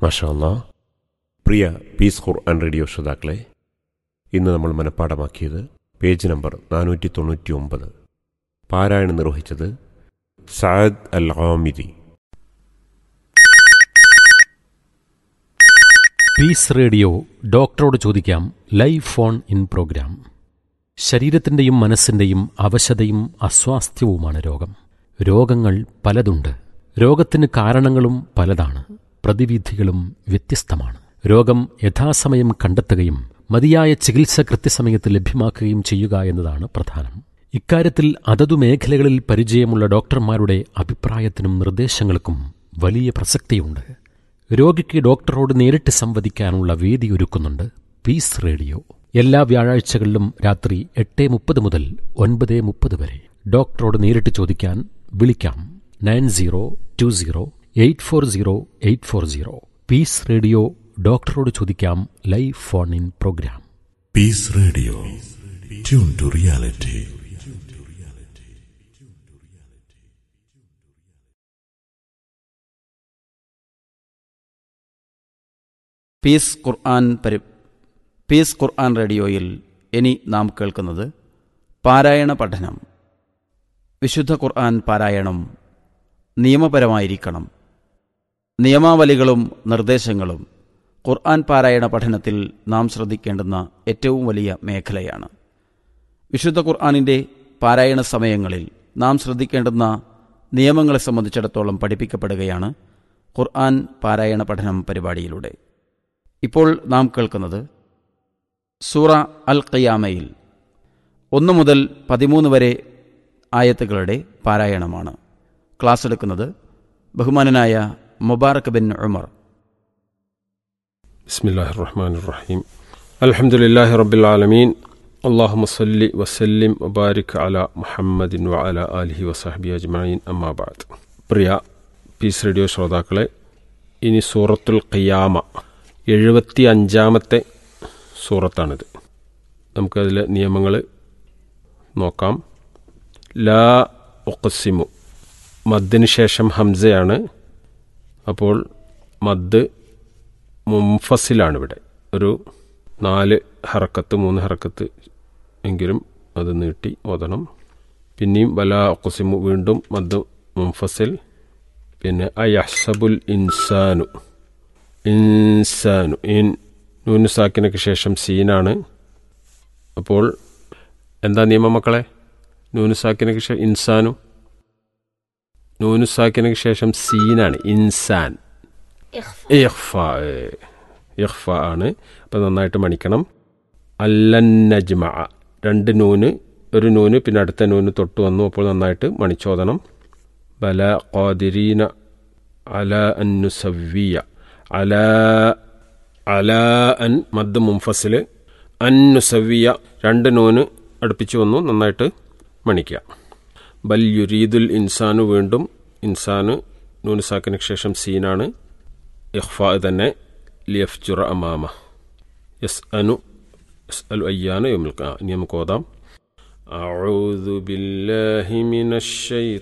മാഷാല്ലാ പ്രിയ piece ഖുർആൻ radio ശ്രോതാക്കളെ ഇന്ന് നമ്മൾ മനഃപ്പാടമാക്കിയത് പേജ് നമ്പർ നാനൂറ്റി തൊണ്ണൂറ്റി ഒമ്പത് പാരായണം നിർവഹിച്ചത് Saad al Amiri peace radio ഡോക്ടറോട് ചോദിക്കാം ലൈവ് ഫോൺ ഇൻ പ്രോഗ്രാം ശരീരത്തിൻ്റെയും മനസ്സിൻ്റെയും അവശതയും അസ്വാസ്ഥ്യവുമാണ് രോഗം രോഗങ്ങൾ പലതുണ്ട് രോഗത്തിന് കാരണങ്ങളും പലതാണ് പ്രതിവിധികളും വ്യത്യസ്തമാണ് രോഗം യഥാസമയം കണ്ടെത്തുകയും മതിയായ ചികിത്സ കൃത്യസമയത്ത് ലഭ്യമാക്കുകയും ചെയ്യുക എന്നതാണ് പ്രധാനം ഇക്കാര്യത്തിൽ അതതു മേഖലകളിൽ പരിചയമുള്ള ഡോക്ടർമാരുടെ അഭിപ്രായത്തിനും നിർദ്ദേശങ്ങൾക്കും വലിയ പ്രസക്തിയുണ്ട് രോഗിക്ക് ഡോക്ടറോട് നേരിട്ട് സംവദിക്കാനുള്ള വേദി ഒരുക്കുന്നുണ്ട് പീസ് റേഡിയോ എല്ലാ വ്യാഴാഴ്ചകളിലും രാത്രി എട്ട് മുപ്പത് മുതൽ ഒൻപത് മുപ്പത് വരെ ഡോക്ടറോട് നേരിട്ട് ചോദിക്കാൻ വിളിക്കാം nine zero two zero eight four zero eight four zero peace radio ഡോക്ടറോട് ചോദിക്കാം live phone in programme Peace Radio. Tune to reality. Peace ഖുർആൻ പരി പീസ് ഖുർആൻ റേഡിയോയിൽ ഇനി നാം കേൾക്കുന്നത് പാരായണ പഠനം വിശുദ്ധ ഖുർആൻ പാരായണം നിയമപരമായിരിക്കണം നിയമാവലികളും നിർദ്ദേശങ്ങളും ഖുർആൻ പാരായണ പഠനത്തിൽ നാം ശ്രദ്ധിക്കേണ്ടുന്ന ഏറ്റവും വലിയ മേഖലയാണ് വിശുദ്ധ ഖുർആാനിൻ്റെ പാരായണ സമയങ്ങളിൽ നാം ശ്രദ്ധിക്കേണ്ടുന്ന നിയമങ്ങളെ സംബന്ധിച്ചിടത്തോളം പഠിപ്പിക്കപ്പെടുകയാണ് ഖുർആൻ പാരായണ പഠനം പരിപാടിയിലൂടെ ഇപ്പോൾ നാം കേൾക്കുന്നത് സൂറ അൽ ഖിയാമയിൽ ഒന്ന് മുതൽ പതിമൂന്ന് വരെ ആയത്തുകളുടെ പാരായണമാണ് ക്ലാസ് എടുക്കുന്നത് ബഹുമാനനായ മുബാറക് ബിൻ ഉമർ بسم الله الرحمن الرحيم الحمد لله رب العالمين اللهم صل وسلم وبارك على محمد وعلى آله وصحبه أجمعين أما بعد പ്രിയ പീസ് റേഡിയോ ശ്രോതാക്കളെ ഇനി സൂറത്തുൽ ഖിയാമ എഴുപത്തി അഞ്ചാമത്തെ സൂറത്താണിത് നമുക്കതിലെ നിയമങ്ങൾ നോക്കാം ലാ ഒക്കസിമു മദ്ദിന് ശേഷം ഹംസയാണ് അപ്പോൾ മദ് മുംഫസിലാണ് ഇവിടെ ഒരു നാല് ഹറക്കത്ത് മൂന്ന് ഹറക്കത്ത് എങ്കിലും അത് നീട്ടി ഓതണം പിന്നെയും വല ഒക്കുസിമു വീണ്ടും മദ് മുംഫസിൽ പിന്നെ അയഹ്സബുൽ ഇൻസാനു ഇൻസാനു ഇൻ നൂന് സാക്കിനൊക്കെ ശേഷം സീനാണ് അപ്പോൾ എന്താ നിയമം മക്കളെ നൂന് സാക്കിനൊക്കെ ശേഷം ഇൻസാനു നൂന് സാക്കിനൊക്കെ ശേഷം സീനാണ് ഇൻസാൻ ഇഖ്ഫ ഇഖ്ഫ ആണ് അപ്പം നന്നായിട്ട് മണിക്കണം അല്ലന്നജ്മ രണ്ട് നൂന് ഒരു നൂന് പിന്നെ അടുത്ത നൂന് തൊട്ട് വന്നു അപ്പോൾ നന്നായിട്ട് മണിച്ചോദനം ബല ഖാദിരീന അല അന്നുസവ്വിയ അല അല അൻ മദ് മുംഫസിൽ അന്നുസവ്വിയ രണ്ട് നൂന് അടുപ്പിച്ച് വന്നു നന്നായിട്ട് മണിക്കുക ബൽ യുരീദുൽ ഇൻസാനു വീണ്ടും ഇൻസാന് നൂന് സാക്കിന് ശേഷം സീനാണ് ഇഖ്ഫാ തന്നെ ലിയഫ്ജുറ അമാമ യസ് അനു യസ് അലു അയ്യാന യോമിൽ ഇനി നമുക്ക് ഓതാം أعوذ بالله من الشيطان